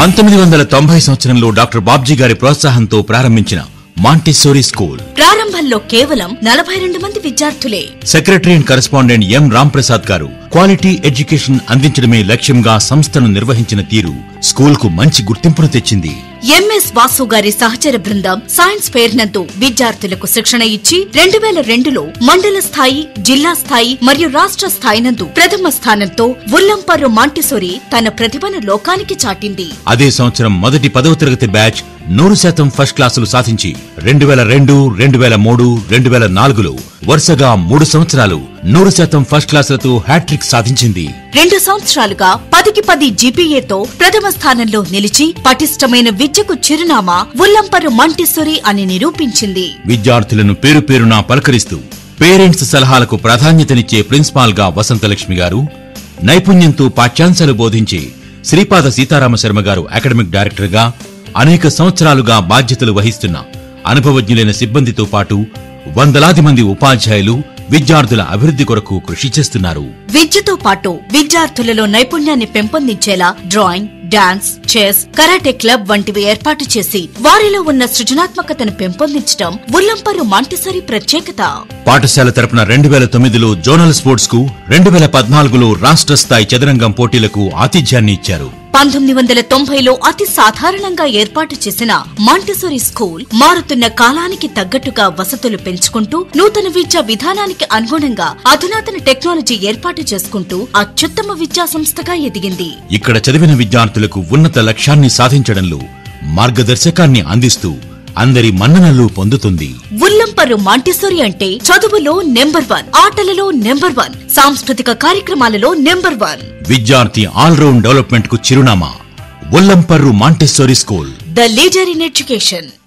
పంతొమ్మిది వందల తొంభై సంవత్సరంలో డాక్టర్ బాబ్జీ గారి ప్రోత్సాహంతో ప్రారంభించిన మాంటెస్సోరీ స్కూల్ ప్రారంభంలో కేవలం నలభై రెండు మంది విద్యార్థులే secretary and correspondent M Ramprasad garu quality education అందించడమే లక్ష్యంగా సంస్థను నిర్వహించిన తీరు స్కూల్ కు మంచి గుర్తింపును తెచ్చింది ఎంఎస్ వాసు గారి సహచర బృందం సైన్స్ ఫెయిర్ నందు విద్యార్థులకు శిక్షణ ఇచ్చి రెండు వేల రెండులో మండల స్థాయి జిల్లా స్థాయి మరియు రాష్ట్ర స్థాయి నందు ప్రథమ స్థానంతో ఉల్లంపర్రు మాంటిసోరి తన ప్రతిభను లోకానికి చాటింది అదే సంవత్సరం మొదటి పదవ తరగతి బ్యాచ్ నూరు శాతం ఫస్ట్ క్లాసులు సాధించి రెండు వేల రెండు రెండు వేల మూడు రెండు వేల నాలుగులో వరుసగా మూడు సంవత్సరాలు నూరు శాతం ఫస్ట్ క్లాసులతో హ్యాట్రిక్ సాధించింది రెండు సంవత్సరాలుగా పదికి పది జీపీఏతో ప్రథమ స్థానంలో నిలిచి పటిష్టమైన విద్యకు చిరునామా ఉల్లంపర్రు మంటిసోరి అని నిరూపించింది విద్యార్థులను పేరు పేరునా పలకరిస్తూ పేరెంట్స్ సలహాలకు ప్రాధాన్యతనిచ్చే ప్రిన్సిపాల్ గా వసంతలక్ష్మి గారు నైపుణ్యంతో పాఠ్యాంశాలు బోధించే శ్రీపాద సీతారామ శర్మ గారు అకాడమిక్ డైరెక్టర్ గా అనేక సంవత్సరాలుగా బాధ్యతలు వహిస్తున్న అనుభవజ్ఞులైన సిబ్బందితో పాటు వందలాది మంది ఉపాధ్యాయులు విద్యార్థుల అభివృద్ధి కొరకు కృషి చేస్తున్నారు విద్యతో పాటు విద్యార్థులలో నైపుణ్యాన్ని పెంపొందించేలా drawing dance chess karate club వంటివి ఏర్పాటు చేసి వారిలో ఉన్న సృజనాత్మకతను పెంపొందించడం ఉల్లంపర్రు మాంటిసరి ప్రత్యేకత పాఠశాల తరపున రెండు వేల తొమ్మిదిలో జోనల్ స్పోర్ట్స్ కు రెండు వేల పద్నాలుగులో రాష్ట్ర స్థాయి చదరంగం పోటీలకు ఆతిథ్యాన్ని ఇచ్చారు పంతొమ్మిది వందల తొంభైలో అతి సాధారణంగా ఏర్పాటు చేసిన మాంటిసోరి స్కూల్ మారుతున్న కాలానికి తగ్గట్టుగా వసతులు పెంచుకుంటూ నూతన విద్యా విధానానికి అనుగుణంగా అధునాతన టెక్నాలజీ ఏర్పాటు చేసుకుంటూ అత్యుత్తమ విద్యా సంస్థగా ఎదిగింది ఇక్కడ చదివిన విద్యార్థులకు ఉన్నత లక్ష్యాన్ని సాధించడంలో మార్గదర్శకాన్ని అందిస్తూ అందరి మన్ననలు పొందుతుంది ఉల్లంపర్రు మాంటిసోరి అంటే చదువులో నెంబర్ వన్ ఆటలలో నెంబర్ వన్ సాంస్కృతిక కార్యక్రమాలలో నెంబర్ వన్ విద్యార్థి ఆల్రౌండ్ డెవలప్మెంట్ కు చిరునామా Ullamparru Montessori school the leader in education